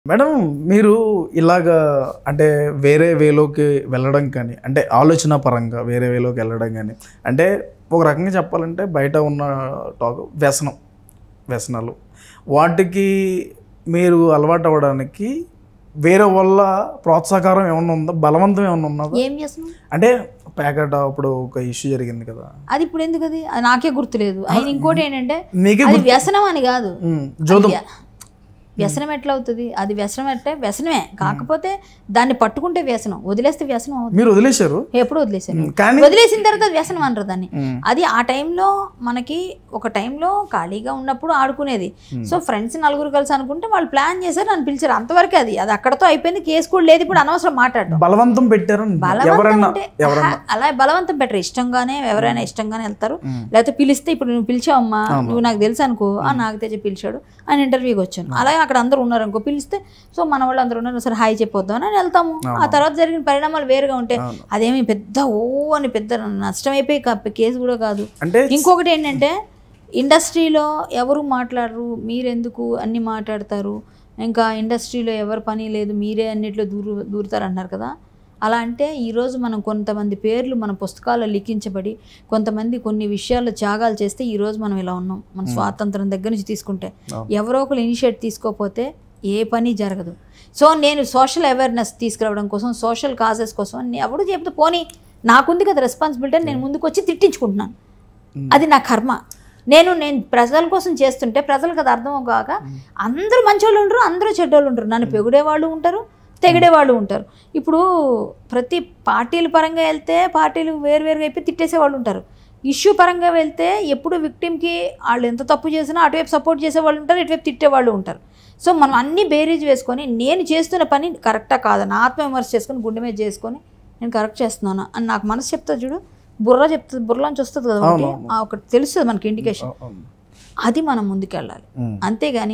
Madam మీరు ఇలాగా అంటే వేరే వేలోకి వెళ్ళడం కానీ అంటే ఆలోచన పరంగా వేరే వేలోకి వెళ్ళడం కానీ అంటే ఒక రకంగా చెప్పాలంటే బయట ఉన్న టాక్ వ్యసనం వ్యసనాలు వాటికి మీరు అలవాటు అవ్వడానికి వేరే వల్ల ప్రోత్సాహకారం ఏమన్నా ఉందా బలవంతం ఏమన్నా ఉన్నదా ఏం చేస్తున్నాం అంటే ప్యాకెట్ అప్పుడు ఒక ఇష్యూ జరిగింది కదా అది ఇప్పుడు ఎందుకు అది అది నాకే గుర్తులేదు ఆయన ఇంకోటి ఏంటంటే మీకే అది వ్యసనం అని కాదు ఉమ్, జోదం వ్య- వ్యసనం ఎట్లా అవుతుంది అది వ్యసనం అంటే వ్యసనమే కాకపోతే దాన్ని పట్టుకుంటే వ్యసనం వదిలేస్తే వ్యసనం అవుతుంది మీరు వదిలేశారు ఎప్పుడు వదిలేసాను కానీ వదిలేసిన తర్వాత అది వ్యసనం అంటారు దాన్ని ఉమ్, అది ఆ టైంలో మనకి ఒక టైంలో ఖాళీగా ఉన్నప్పుడు ఆడుకునేది సో ఫ్రెండ్స్ నలుగురు కలిసి అనుకుంటే వాళ్ళు ప్లాన్ చేశారు నన్ను పిలిచారు అంతవరకు అది అది అక్కడతో అయిపోయింది కేసు కూడా లేదు ఇప్పుడు అనవసరం మాట్లాడడం బలవంతం పెట్టారని బలవంతం ఎవరన్నా అంటే ఎవరన్నా ఆహా, అలా బలవంతం పెట్టరు ఇష్టంగానే ఎవరైనా ఇష్టంగానే వెళ్తారు మ్మ్. లేకపోతే పిలిస్తే ఇప్పుడు నువ్వు పిలిచావమ్మా నువ్వు నాకు తెలుసు అనుకో ఆ నాకు తెచ్చి పిలిచాడు ఆయన ఇంటర్వ్యూకి వచ్చాను అలాగే అక్కడ అందరూ ఉన్నారు అనుకో పిలిస్తే సో మన వాళ్ళు అందరూ ఉన్నారు సరే హాయ్ చెప్పొద్దాం అని వెళ్తాము ఆ తర్వాత జరిగిన పరిణామాలు వేరుగా ఉంటే అవును. అదేమి పెద్ద ఓ అని పెద్ద నష్టమైపోయి కా- కేసు కూడా కాదు అంటే ఇంకొకటి ఏంటంటే ఇండస్ట్రీలో ఎవరు మాట్లాడరు మీరెందుకు అన్ని మాట్లాడతారు ఇంకా ఇండస్ట్రీలో ఎవరు పని లేదు మీరే అన్నిట్లో దూరు దూరుతారు అన్నారు కదా అలా అంటే ఈరోజు మనం కొంతమంది పేర్లు మన పుస్తకాల్లో లిఖించబడి కొంతమంది కొన్ని విషయాల్లో త్యాగాలు చేస్తే ఈరోజు మనం ఇలా ఉన్నాం మన స్వాతంత్రం దగ్గర నుంచి తీసుకుంటే అవును. ఎవరో ఒకరు ఇనిషియేట్ తీసుకోకపోతే ఏ పని జరగదు సో నేను సోషల్ అవేర్నెస్ తీసుకురావడం కోసం సోషల్ కాజెస్ కోసం నే- ఎవడు చెప్తే పోనీ నాకుంది కదా రెస్పాన్సిబిలిటీ అని నేను ముందుకు వచ్చి తిట్టించుకుంటున్నాను అది నా కర్మ నేను నేను ప్రజల కోసం చేస్తుంటే ప్రజలకు అది అర్థం కాక అందరూ మంచోళ్ళు ఉంటారు అందరూ చెడ్డోళ్ళు ఉంటారు నన్ను పెగుడే వాళ్ళు ఉంటారు తెగడే వాళ్ళు ఉంటారు ఇప్పుడు ప్రతి పార్టీల పరంగా వెళ్తే పార్టీలు వేరువేరుగా అయిపోయి తిట్టేసే వాళ్ళు ఉంటారు ఇష్యూ పరంగా వెళ్తే ఎప్పుడు విక్టిమ్కి వాళ్ళు ఎంత తప్పు చేసినా అటువైపు సపోర్ట్ చేసే వాళ్ళు ఉంటారు ఇటువైపు తిట్టే వాళ్ళు ఉంటారు సో మనం అన్ని బేరీజ్ వేసుకొని నేను చేస్తున్న పని కరెక్టా కాదా నా ఆత్మవిమర్శ చేసుకొని గుండె మీద చేసుకొని నేను కరెక్ట్ చేస్తున్నాను అని నాకు మనసు చెప్తా చూడు బుర్ర చెప్తుంది బుర్రలోంచి వస్తుంది కదా ఒకటి అవును, ఆ ఒకటి తెలుస్తుంది మనకి ఇండికేషన్ అవును. అది మనం ముందుకెళ్ళాలి ఉమ్, అంతేగాని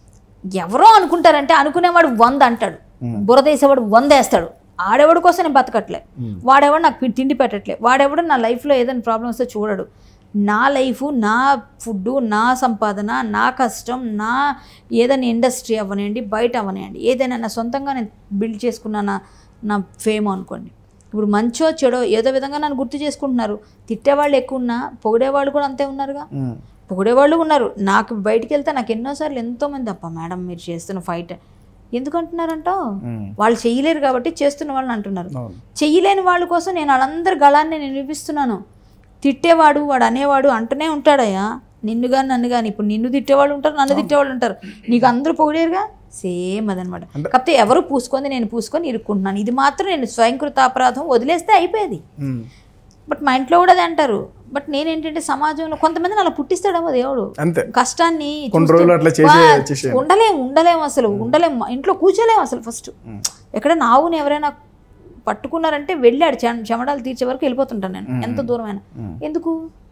ఎవరో అనుకుంటారంటే అనుకునేవాడు వంద అంటాడు ఉమ్. బురద వేసేవాడు వంద వేస్తాడు ఆడెవడి కోసం నేను బతకట్లే ఉమ్. వాడెవడు నాకు పి- తిండి పెట్టట్లే వాడెవడు నా లైఫ్లో ఏదైనా ప్రాబ్లం వస్తే చూడడు నా లైఫ్ నా ఫుడ్ నా సంపాదన నా కష్టం నా ఏదైనా ఇండస్ట్రీ అవ్వనివ్వండి బయట అవ్వనివ్వండి ఏదైనా నా సొంతంగా నేను బిల్డ్ చేసుకున్న నా నా ఫేమ్ అనుకోండి ఇప్పుడు మంచో చెడో ఏదో విధంగా నన్ను గుర్తు చేసుకుంటున్నారు తిట్టేవాళ్ళు ఎక్కువ ఉన్నా పొగిడేవాళ్ళు కూడా అంతే ఉన్నారుగా ఉమ్, పొగిడేవాళ్ళు ఉన్నారు నాకు బయటికి వెళ్తే నాకు ఎన్నోసార్లు ఎంతోమంది అప్ప మేడం మీరు చేస్తున్న ఫైట్ ఎందుకు అంటున్నారంటావు ఉమ్, వాళ్ళు చేయలేరు కాబట్టి చేస్తున్న వాళ్ళని అంటున్నారు అవును. చెయ్యలేని వాళ్ళ కోసం నేను వాళ్ళందరి గళాన్ని నేను వినిపిస్తున్నాను తిట్టేవాడు వాడు అనేవాడు అంటూనే ఉంటాడయ్యా నిన్ను కానీ నన్ను కానీ ఇప్పుడు నిన్ను తిట్టేవాళ్ళు ఉంటారు నన్ను తిట్టేవాళ్ళు ఉంటారు నీకు అందరూ పొగిడేరుగా సేమ్ అదనమాట కాకపోతే ఎవరు పూసుకొని నేను పూసుకొని ఇరుక్కుంటున్నాను ఇది మాత్రం నేను స్వయంకృత అపరాధం వదిలేస్తే అయిపోయేది ఉమ్, బట్ మా ఇంట్లో కూడా అదే అంటారు బట్ నేనేంటంటే సమాజంలో కొంతమంది అలా పుట్టిస్తాడేమో దేవుడు అంతే కష్టాన్ని కొన్ని చూస్తూ- రోజులు అట్లా చేసే వా- చేసేయండి. ఉండలేం ఉండలేం అసలు ఉండలేం ఇంట్లో కూర్చోలేం అసలు ఫస్ట్ ఉమ్, ఎక్కడైనా ఆవుని ఎవరైనా పట్టుకున్నారంటే వెళ్ళాడు చెమ- చెమడాలు తీర్చే వరకు వెళ్ళిపోతుంటాను నేను ఎంత దూరమైనా ఉమ్. ఎందుకు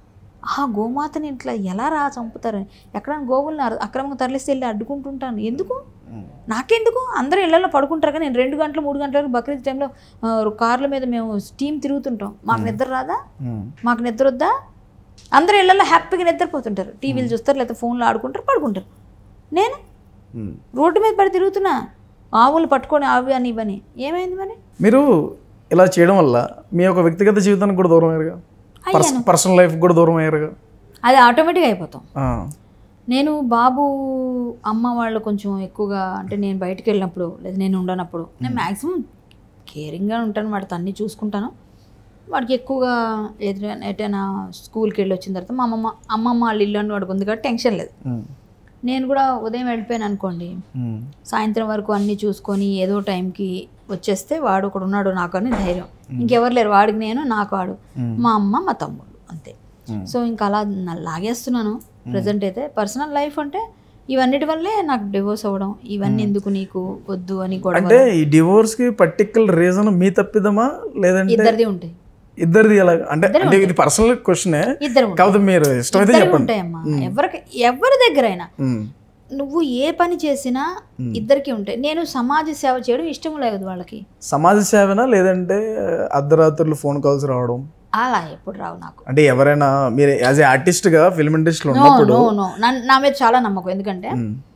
ఆ గోమాతని ఇట్లా ఎలా రా చంపుతారని ఎక్కడైనా గోవుల్ని అర- అక్రమంగా తరలిస్తే వెళ్ళి అడ్డుకుంటుంటాను ఎందుకు ఉమ్, నాకెందుకు అందరూ ఇళ్లలో పడుకుంటారు కానీ నేను రెండు గంటలు మూడు గంటల వరకు బక్రీద్ టైంలో ఆ, కార్ల మీద మేము టీం తిరుగుతుంటాం మాకు నిద్ర రాదా ఉమ్, మాకు నిద్ర వద్దా అందరూ ఇళ్లలో హ్యాపీగా నిద్రపోతుంటారు టీవీలు చూస్తారు లేకపోతే ఫోన్లో ఆడుకుంటారు పడుకుంటారు నేను ఉమ్. రోడ్డు మీద పడి తిరుగుతున్నా ఆవులు పట్టుకొని ఆవి అని ఇవని ఏమైంది మరి మీరు ఇలా చేయడం వల్ల మీ యొక్క వ్యక్తిగత జీవితానికి కూడా దూరం అయ్యారుగా అయ్యాను పర్సనల్ లైఫ్ కూడా దూరం అయ్యారుగా అది ఆటోమేటిక్గా అయిపోతాం ఆ, నేను బాబు అమ్మ వాళ్ళు కొంచెం ఎక్కువగా అంటే నేను బయటికి వెళ్ళినప్పుడు లేదా నేను ఉండనప్పుడు నేను మ్యాక్సిమం కేరింగ్గా ఉంటాను వాడితో అన్నీ చూసుకుంటాను వాడికి ఎక్కువగా ఎదురైనా ఎటైనా స్కూల్కి వెళ్ళి వచ్చిన తర్వాత మా అమ్మమ్మ అమ్మమ్మ వాళ్ళ ఇల్లు అని వాడికి ఉంది కాబట్టి టెన్షన్ లేదు ఉమ్, నేను కూడా ఉదయం వెళ్ళిపోయాను అనుకోండి ఉమ్, సాయంత్రం వరకు అన్నీ చూసుకొని ఏదో టైంకి వచ్చేస్తే వాడు ఒకడు ఉన్నాడు నాకు అని ధైర్యం ఇంకెవరు లేరు వాడికి నేను నాకు వాడు ఉమ్, మా అమ్మ మా తమ్ముడు అంతే ఉమ్. సో ఇంకా అలా నా- లాగేస్తున్నాను ప్రజెంట్ అయితే పర్సనల్ లైఫ్ అంటే ఇవన్నిటి వల్లే నాకు డివోర్స్ అవ్వడం ఇవన్నీ ఎందుకు నీకు వద్దు అని గొడవ అంటే ఈ డివోర్స్ కి పర్టికులర్ రీజన్ మీ తప్పిదమా లేదంటే ఇద్దరిది ఉంటాయి ఇద్దరిది ఎలా అంటే అంటే ఇది పర్సనల్ క్వశ్చనే ఇద్దరు ఉంటాయి కాకపోతే మీరు ఇష్టమైతే ఇద్దరు చెప్పండి ఉంటాయమ్మా ఎవరికి ఎవరి దగ్గరైనా ఉమ్, నువ్వు ఏ పని చేసినా ఇద్దరికి ఉంటాయి నేను సమాజ సేవ చేయడం ఇష్టం లేదు వాళ్ళకి సమాజ సేవనా లేదంటే అర్ధరాత్రులు ఫోన్ కాల్స్ రావడం అలా ఎప్పుడు రావు నాకు అంటే ఎవరైనా మీరు యాజ్ ఏ ఆర్టిస్ట్ గా ఫిల్మ్ ఇండస్ట్రీలో నో ఉన్నప్పుడు నో నో నా మీద చాలా నమ్మకం ఎందుకంటే ఉమ్,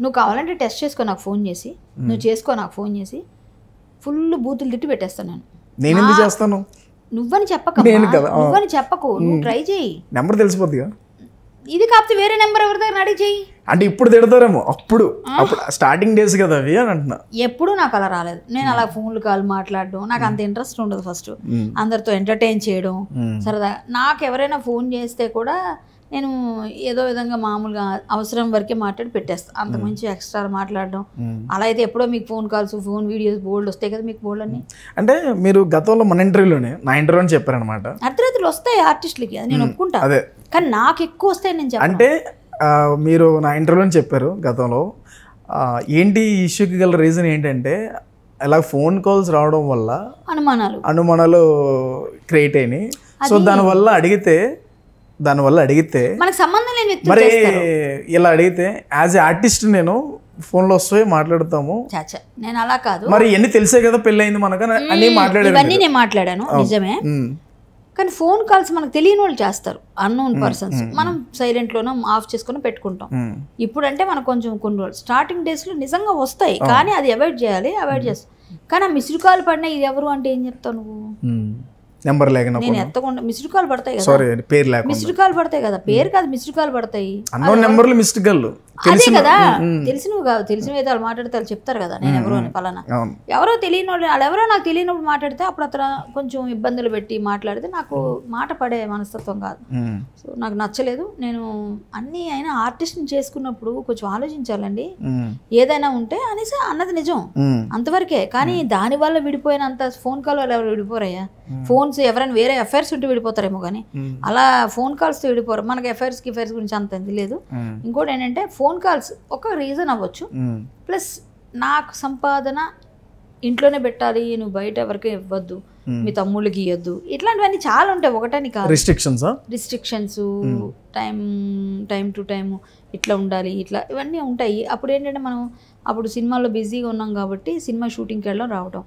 నువ్వు కావాలంటే టెస్ట్ చేసుకో నాకు ఫోన్ చేసి నువ్వు చేసుకో నాకు ఫోన్ చేసి ఫుల్ బూతులు తిట్టి పెట్టేస్తాను నేను నేను ఎందుకు చేస్తాను నువ్వని చెప్పక నేను కదా, ఆ. నువ్వని చెప్పకు నువ్వు ట్రై చేయి నెంబర్ తెలిసిపోద్దిగా ఇది కాకపోతే వేరే నెంబర్ ఎవరి దగ్గర అడిగి చెయ్యి అంటే ఇప్పుడు తిడతారేమో అప్పుడు అప్పుడు స్టార్టింగ్ డేస్ కదా అవి అని అంటున్నా ఎప్పుడూ నాకు అలా రాలేదు నేను అలా ఫోన్లు కాల్ మాట్లాడడం నాకు అంత ఇంట్రెస్ట్ ఉండదు ఫస్ట్ అందరితో ఎంటర్టైన్ చేయడం సరదా నాకు ఎవరైనా ఫోన్ చేస్తే కూడా నేను ఏదో విధంగా మామూలుగా అవసరం వరకే మాట్లాడి పెట్టేస్తాను అంతకుమించి ఎక్స్ట్రా మాట్లాడడం అలా అయితే ఎప్పుడో మీకు ఫోన్ కాల్స్ ఫోన్ వీడియోస్ బోల్డ్ వస్తాయి కదా మీకు బోల్డ్ అన్ని అంటే మీరు గతంలో మన ఇంటర్వ్యూలోనే నా ఇంటర్వ్యూ అని చెప్పారనమాట అర్ధరాత్రులు వస్తాయి ఆర్టిస్టులకి అది నేను ఒప్పుకుంటా అదే కానీ నాకు ఎక్కువ వస్తాయి నేను చెప్పను అంటే ఆ, మీరు నా ఇంటర్వ్యూలో చెప్పారు గతంలో ఆ, ఏంటి ఈ ఇష్యూకి గల రీజన్ ఏంటంటే ఇలా ఫోన్ కాల్స్ రావడం వల్ల అనుమానాలు అనుమానాలు క్రియేట్ అయినాయి సో దానివల్ల అడిగితే దానివల్ల అడిగితే మనకు సంబంధం లేని వ్యక్తులు మరి చేస్తారు ఇలా అడిగితే యాజ్ ఏ ఆర్టిస్ట్ నేను ఫోన్లో వస్తాయి మాట్లాడతాము చాచా నేను అలా కాదు మరి ఇవన్నీ తెలిసే కదా పెళ్ళి అయింది మనకు అని అన్నీ మాట్లాడారు ఇవన్నీ నేను మాట్లాడాను నిజమే ఉమ్, కానీ ఫోన్ కాల్స్ మనకు తెలియని వాళ్ళు చేస్తారు అన్నోన్ పర్సన్స్ మనం సైలెంట్లోనో ఆఫ్ చేసుకొని పెట్టుకుంటాం ఉమ్, ఇప్పుడంటే మనకు కొంచెం కొన్ని రోజులు స్టార్టింగ్ డేస్లో నిజంగా వస్తాయి కానీ అది అవాయిడ్ చేయాలి అవాయిడ్ చేస్తాం కానీ ఆ మిస్డ్ కాల్ పడినా ఇది ఎవరు అంటే ఏం చెప్తావు నువ్వు ఉమ్. నెంబర్ లేకపోతే నేను ఎత్తకుండా మిస్డ్ కాల్ పడతాయి కదా సారీ పేరు లేకుండా మిస్డ్ కాల్ పడతాయి కదా పేరు కాదు మిస్డ్ కాల్ పడతాయి అన్నోన్ నెంబర్లు మిస్డ్ గల్లు అదే కదా తెలిసినవి కాదు తెలిసిన అయితే వాళ్ళు మాట్లాడితే వాళ్ళు చెప్తారు కదా నేను ఎవరు అని పలానా అవును ఎవరో తెలియని వాళ్ళు వాళ్ళు ఎవరో నాకు తెలియనప్పుడు మాట్లాడితే అప్పుడు అతను కొంచెం ఇబ్బందులు పెట్టి మాట్లాడితే నాకు మాట పడే మనస్తత్వం కాదు ఉమ్, సో నాకు నచ్చలేదు నేను అన్నీ అయినా ఆర్టిస్ట్ని చేసుకున్నప్పుడు కొంచెం ఆలోచించాలండి ఉమ్, ఏదైనా ఉంటే అనేసి అన్నది నిజం ఉమ్, అంతవరకే కానీ దానివల్ల విడిపోయినంత ఫోన్ కాల్ వాళ్ళు ఎవరు విడిపోరయ్యా ఫోన్స్ ఎవరైనా వేరే అఫైర్స్ ఉంటే విడిపోతారేమో కానీ ఉమ్, అలా ఫోన్ కాల్స్తో విడిపోరు మనకి అఫైర్స్కి అఫైర్స్ గురించి అంత ఇది లేదు ఉమ్, ఇంకోటి ఏంటంటే ఫోన్ కాల్స్ ఒక రీజన్ అవ్వచ్చు ఉమ్, ప్లస్ నాకు సంపాదన ఇంట్లోనే పెట్టాలి నువ్వు బయట ఎవరికి ఇవ్వద్దు మీ తమ్ముళ్ళకి ఇవ్వద్దు ఇట్లాంటివన్నీ చాలా ఉంటాయి ఒకటని కాదు restrictions restrictions time time to time ఇట్లా ఉండాలి ఇట్లా ఇవన్నీ ఉంటాయి అప్పుడు ఏంటంటే మనం అప్పుడు సినిమాలో బిజీగా ఉన్నాం కాబట్టి సినిమా షూటింగ్కి వెళ్ళడం రావడం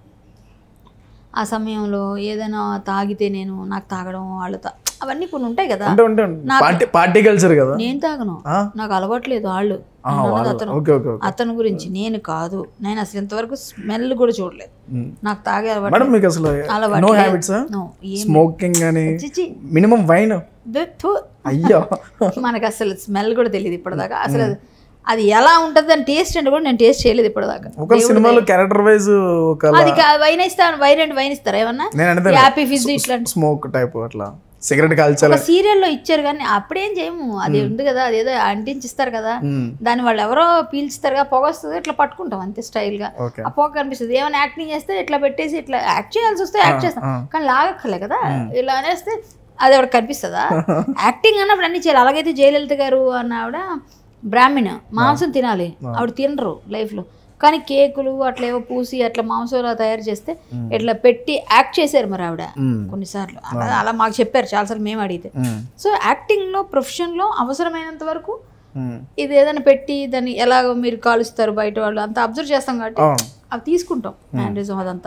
ఆ సమయంలో ఏదైనా తాగితే నేను నాకు తాగడం వాళ్ళు తా అవన్నీ కొన్ని ఉంటాయి కదా అంటే ఉంటే పార్టీ పార్టీ కల్చర్ కదా నేను తాగను ఆ? నాకు అలవాట్లేదు వాళ్ళు ఆ, నేను అన్నది వాళ్ళు. అతను ఓకే ఓకే ఓకే అతని గురించి నేను కాదు నేను అసలు ఇంతవరకు స్మెల్ కూడా చూడలేదు ఉమ్. నాకు తాగే అలవాటు మేడం మీకు అసలు అలవాటు నో లేదు. హ్యాబిట్స్ No, ఏం స్మోకింగ్ కానీ చిచి మినిమం వైన్ దు- థు. అయ్యో మనకు అసలు స్మెల్ కూడా తెలియదు ఇప్పటిదాకా అసలు అది- అది ఎలా ఉంటుంది అని టేస్ట్ అంటే కూడా నేను టేస్ట్ చేయలేదు ఇప్పటిదాకా ఒక సినిమాలో క్యారెక్టర్ వైజ్ ఒక అది కా- వైన్ ఇస్తాను వైన్ అండ్ వైన్ ఇస్తారా ఏమన్నా నేను అంటే హ్యాపీ ఫిజ్ ఇట్లాంటి స్మోక్ టైప్ అట్లా సిగరెట్ కాల్చాలి ఒక సీరియల్లో ఇచ్చారు కానీ అప్పుడేం చేయము అది ఉంది కదా అదేదో అంటించిస్తారు కదా ఉమ్, దాన్ని వాళ్ళు ఎవరో పీల్చుతారు కదా పొగ వస్తుంది ఇట్లా పట్టుకుంటాం అంతే స్టైల్గా ఓకే ఆ పొగ కనిపిస్తుంది ఏమైనా యాక్టింగ్ చేస్తే ఇట్లా పెట్టేసి ఇట్లా యాక్ట్ చేయాల్సి వస్తే యాక్ట్ చేస్తాం ఆ. కానీ లాగక్కర్లే కదా ఇలా అనేస్తే అది ఎవరికి కనిపిస్తుందా యాక్టింగ్ అన్నప్పుడు అన్ని చేయాలి అలాగైతే జయలలిత గారు అన్న ఆవిడ బ్రాహ్మణ మాంసం తినాలి ఆవిడ తినరు లైఫ్లో కానీ కేకులు అట్లా ఏవో పూసి అట్లా మాంసం తయారు చేస్తే ఇట్లా పెట్టి యాక్ట్ చేశారు మరి ఆవిడ ఉమ్, కొన్నిసార్లు అలా అలా మాకు చెప్పారు చాలాసార్లు మేము అడిగితే ఉమ్, సో యాక్టింగ్లో ప్రొఫెషన్లో అవసరమైనంత వరకు ఉమ్. ఇది ఏదైనా పెట్టి దాన్ని ఎలాగో మీరు కాలుస్తారు బయట వాళ్ళు అంతా అబ్జర్వ్ చేస్తాం కాబట్టి అవును అవి తీసుకుంటాం మ్యానరిజం అదంతా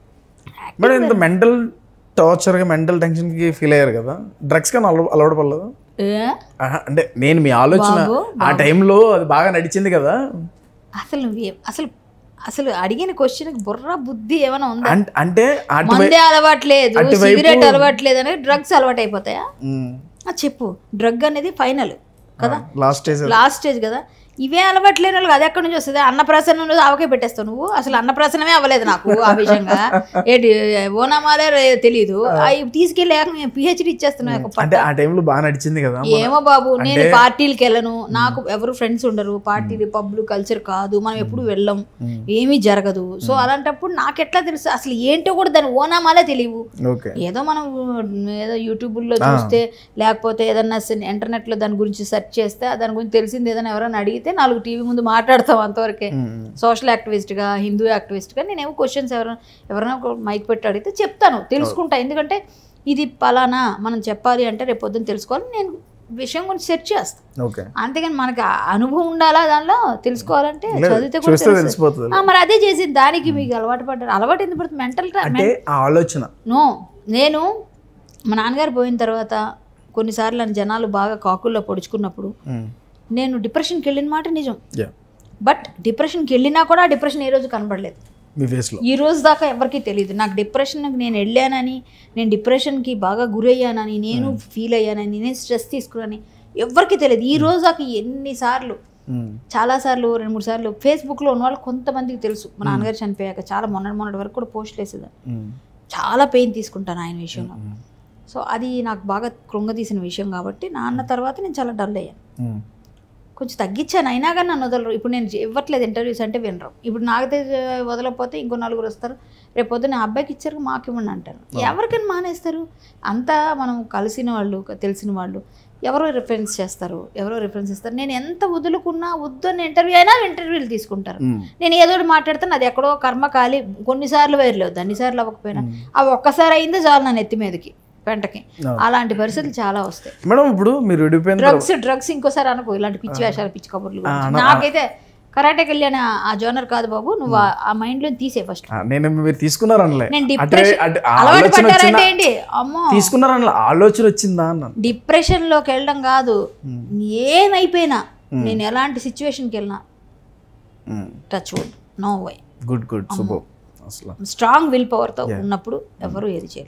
మేడం ఇంత మెంటల్ టార్చర్గా మెంటల్ టెన్షన్కి ఫీల్ అయ్యారు కదా డ్రగ్స్ కానీ అలవా అలవాటు పడలేదు ఏ? ఆహా, అంటే నేను మీ ఆలోచన బాబు, ఆ టైంలో అది బాగా నడిచింది కదా అసలు నువ్వు అసలు అసలు అడిగిన క్వశ్చన్ బుర్ర బుద్ధి ఏమైనా ఉందా అం- అంటే అటు మందే అలవాట్లేదు అటువైపు- సిగరెట్ అలవాట్లేదు అనేది డ్రగ్స్ అలవాటు అయిపోతాయా ఉమ్, ఆ, చెప్పు డ్రగ్ అనేది ఫైనల్ కదా లాస్ట్ స్టేజ్ లాస్ట్ స్టేజ్ కదా ఇవే అలవాట్లేని వాళ్ళకి అది ఎక్కడి నుంచి వస్తుంది అన్నప్రాసనం ఆవకే పెట్టేస్తావు నువ్వు అసలు అన్నప్రాసనమే అవ్వలేదు నాకు ఆ విషయంగా ఏంటి ఓనామాలే రే- తెలీదు అవి తీసుకెళ్ళి పిహెచ్డి ఇచ్చేస్తున్నావు ఒక అంటే ఆ టైంలో బాగా నడిచింది కదా ఏమో బాబు నేను పార్టీలకు వెళ్ళను నాకు ఎవరు ఫ్రెండ్స్ ఉండరు పార్టీలు పబ్లు కల్చర్ కాదు మనం ఎప్పుడు వెళ్ళం ఏమీ జరగదు సో అలాంటప్పుడు నాకు ఎట్లా తెలుసు అసలు ఏంటో కూడా దాని ఓనామాలే తెలియవు ఓకే ఏదో మనం ఏదో యూట్యూబ్లో చూస్తే లేకపోతే ఏదన్నా ఇంటర్నెట్లో దాని గురించి సెర్చ్ చేస్తే దాని గురించి తెలిసింది ఏదైనా ఎవరైనా అడిగితే నాలుగు టీవీ ముందు మాట్లాడతాం అంతవరకే సోషల్ యాక్టివిస్ట్గా హిందూ యాక్టివిస్ట్గా నేనేమో క్వశ్చన్స్ ఎవరైనా ఎవరైనా ఒక మైక్ పెట్టి అడిగితే చెప్తాను తెలుసుకుంటా ఎందుకంటే ఇది పలానా మనం చెప్పాలి అంటే రేపు పొద్దున్న తెలుసుకోవాలి నేను విషయం గురించి సెర్చ్ చేస్తాను ఓకే అంతేగాని మనకి ఆ అనుభవం ఉండాలా దానిలో తెలుసుకోవాలంటే చదివితే కూడా చూస్తే తెలుస్తుంది. తెలిసిపోతుంది ఆ, మరి అదే చేసింది దానికి మీకు అలవాటు పడ్డారు అలవాటు ఎందుకు పడుతుంది మెంటల్ అంటే ఆ ఆలోచన నో నేను మా నాన్నగారు పోయిన తర్వాత కొన్నిసార్లు నన్ను జనాలు బాగా కాకుల్లో పొడుచుకున్నప్పుడు ఉమ్, నేను డిప్రెషన్కి వెళ్ళిన మాట నిజం yeah. బట్ డిప్రెషన్కి వెళ్ళినా కూడా ఆ డిప్రెషన్ ఏ రోజు కనబడలేదు మీ ఫేస్లో ఈ రోజు దాకా ఎవరికీ తెలియదు నాకు డిప్రెషన్కి నేను వెళ్ళానని నేను డిప్రెషన్కి బాగా గురయ్యానని నేను ఫీల్ అయ్యానని నేను స్ట్రెస్ తీసుకున్నానని ఎవరికీ తెలియదు ఈ రోజు దాకా ఎన్నిసార్లు చాలాసార్లు రెండు మూడు సార్లు ఫేస్బుక్లో ఉన్న వాళ్ళు కొంతమందికి తెలుసు మా నాన్నగారు చనిపోయాక చాలా మొన్న మొన్నటి వరకు కూడా పోస్టులు వేసేదాన్ని చాలా పెయిన్ తీసుకుంటాను ఆయన విషయంలో సో అది నాకు బాగా కృంగదీసిన విషయం కాబట్టి నాన్న తర్వాత నేను చాలా డల్ అయ్యాను కొంచెం తగ్గించాను అయినా కానీ నన్ను వదలరు ఇప్పుడు నేను ఇవ్వట్లేదు ఇంటర్వ్యూస్ అంటే వినరు ఇప్పుడు నాకైతే వదలకపోతే ఇంకో నలుగురు వస్తారు రేపు పొద్దున్న అబ్బాయికి ఇచ్చారు మాకు ఇవ్వండి అంటారు ఎవరికైనా మానేస్తారు అంతా మనం కలిసిన వాళ్ళు తెలిసిన వాళ్ళు ఎవరో రిఫరెన్స్ చేస్తారు ఎవరో రిఫరెన్స్ ఇస్తారు నేను ఎంత వదులుకున్నా వద్దని ఇంటర్వ్యూ అయినా ఇంటర్వ్యూలు తీసుకుంటారు నేను ఏదో ఒకటి మాట్లాడితే అది ఎక్కడో కర్మ కాలి కొన్నిసార్లు వేరలేదు అన్నిసార్లు అవ్వకపోయినా అవి ఒక్కసారి అయిందే చాలు నా నెత్తి మీదకి వెంటకి అలాంటి పరిస్థితులు చాలా వస్తాయి మేడం ఇప్పుడు మీరు విడిపోయిన తర్వాత డ్రగ్స్ డ్రగ్స్ ఇంకోసారి అనుకో ఇలాంటి పిచ్చి వేషాలు పిచ్చి కబుర్లు గురించి. నాకైతే కరాటేకి వెళ్ళాను ఆ జోనర్ కాదు బాబు నువ్వు ఆ- ఆ మైండ్ లో తీసే ఫస్ట్ ఆ, నేను మీరు తీసుకున్నారనలే నేను అంటే డిప్రెషన్ అంటే అలవాటు ఆలోచన పడ్డారంటే వచ్చిందా ఏంటి అమ్మో తీసుకున్నారనలే ఆలోచన వచ్చిందా అన్నాను డిప్రెషన్ లోకి వెళ్ళడం కాదు ఏమైపోయినా నేను ఎలాంటి సిచ్యువేషన్కి వెళ్ళినా touch wood no why good good super అసలు స్ట్రాంగ్ విల్ పవర్తో ఉన్నప్పుడు ఎవరు ఏది చేయరు